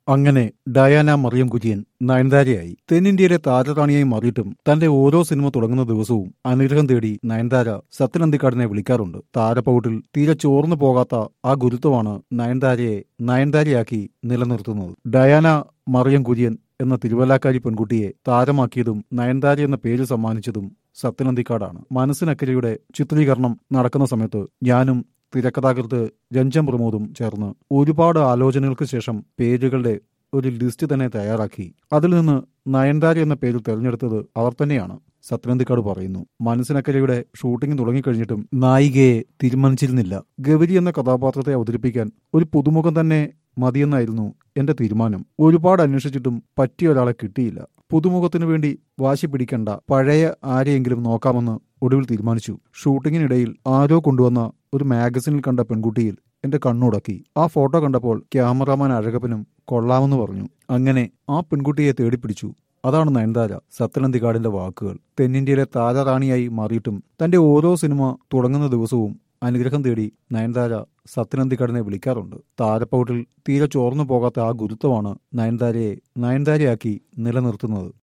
അങ്ങനെ ഡയാന മറിയം കുര്യൻ നയൻതാരയായി തെന്നിന്ത്യയിലെ താരറാണിയായി മാറിയിട്ടും തന്റെ ഓരോ സിനിമ തുടങ്ങുന്ന ദിവസവും അനുഗ്രഹം തേടി നയൻതാര സത്യനന്ദിക്കാടിനെ വിളിക്കാറുണ്ട് താരപ്പൗട്ടിൽ തീരെ ചോർന്നു പോകാത്ത ആ ഗുരുത്വമാണ് നയൻതാരയെ നയൻതാരയാക്കി നിലനിർത്തുന്നത് ഡയാന മറിയം കുര്യൻ എന്ന തിരുവല്ലാക്കാരി പെൺകുട്ടിയെ താരമാക്കിയതും നയൻതാര എന്ന പേര് സമ്മാനിച്ചതും സത്യനന്ദിക്കാടാണ് മനസ്സിനക്കരയുടെ ചിത്രീകരണം നടക്കുന്ന സമയത്ത് ഞാനും തിരക്കഥാകൃത്ത് രഞ്ജൻ പ്രമോദും ചേർന്ന് ഒരുപാട് ആലോചനകൾക്ക് ശേഷം പേരുകളുടെ ഒരു ലിസ്റ്റ് തന്നെ തയ്യാറാക്കി അതിൽ നിന്ന് നയൻതാര എന്ന പേര് തെരഞ്ഞെടുത്തത് അവർ തന്നെയാണ് സത്യനന്ദിക്കാട് പറയുന്നു മനസ്സിനക്കരയുടെ ഷൂട്ടിംഗ് തുടങ്ങിക്കഴിഞ്ഞിട്ടും നായികയെ തീരുമാനിച്ചിരുന്നില്ല ഗൗരി എന്ന കഥാപാത്രത്തെ അവതരിപ്പിക്കാൻ ഒരു പുതുമുഖം തന്നെ മതിയെന്നായിരുന്നു എന്റെ തീരുമാനം ഒരുപാട് അന്വേഷിച്ചിട്ടും പറ്റിയ ഒരാളെ കിട്ടിയില്ല പുതുമുഖത്തിനു വേണ്ടി വാശി പിടിക്കണ്ട പഴയ ആരെയെങ്കിലും നോക്കാമെന്ന് ഒടുവിൽ തീരുമാനിച്ചു ഷൂട്ടിങ്ങിനിടയിൽ ആരോ കൊണ്ടുവന്ന ഒരു മാഗസിനിൽ കണ്ട പെൺകുട്ടിയിൽ എന്റെ കണ്ണുടക്കി ആ ഫോട്ടോ കണ്ടപ്പോൾ ക്യാമറാമാൻ അഴകപ്പനും കൊള്ളാമെന്ന് പറഞ്ഞു അങ്ങനെ ആ പെൺകുട്ടിയെ തേടിപ്പിടിച്ചു അതാണ് നയൻതാര സത്യനന്ദിക്കാടിന്റെ വാക്കുകൾ തെന്നിന്ത്യയിലെ താരറാണിയായി മാറിയിട്ടും തന്റെ ഓരോ സിനിമ തുടങ്ങുന്ന ദിവസവും അനുഗ്രഹം തേടി നയൻതാര സത്യനന്ദിക്കാടിനെ വിളിക്കാറുണ്ട് താരപ്പൗട്ടിൽ തീരെ ചോർന്നു പോകാത്ത ആ ഗുരുത്വമാണ് നയൻതാരയെ നയൻതാരയാക്കി നിലനിർത്തുന്നത്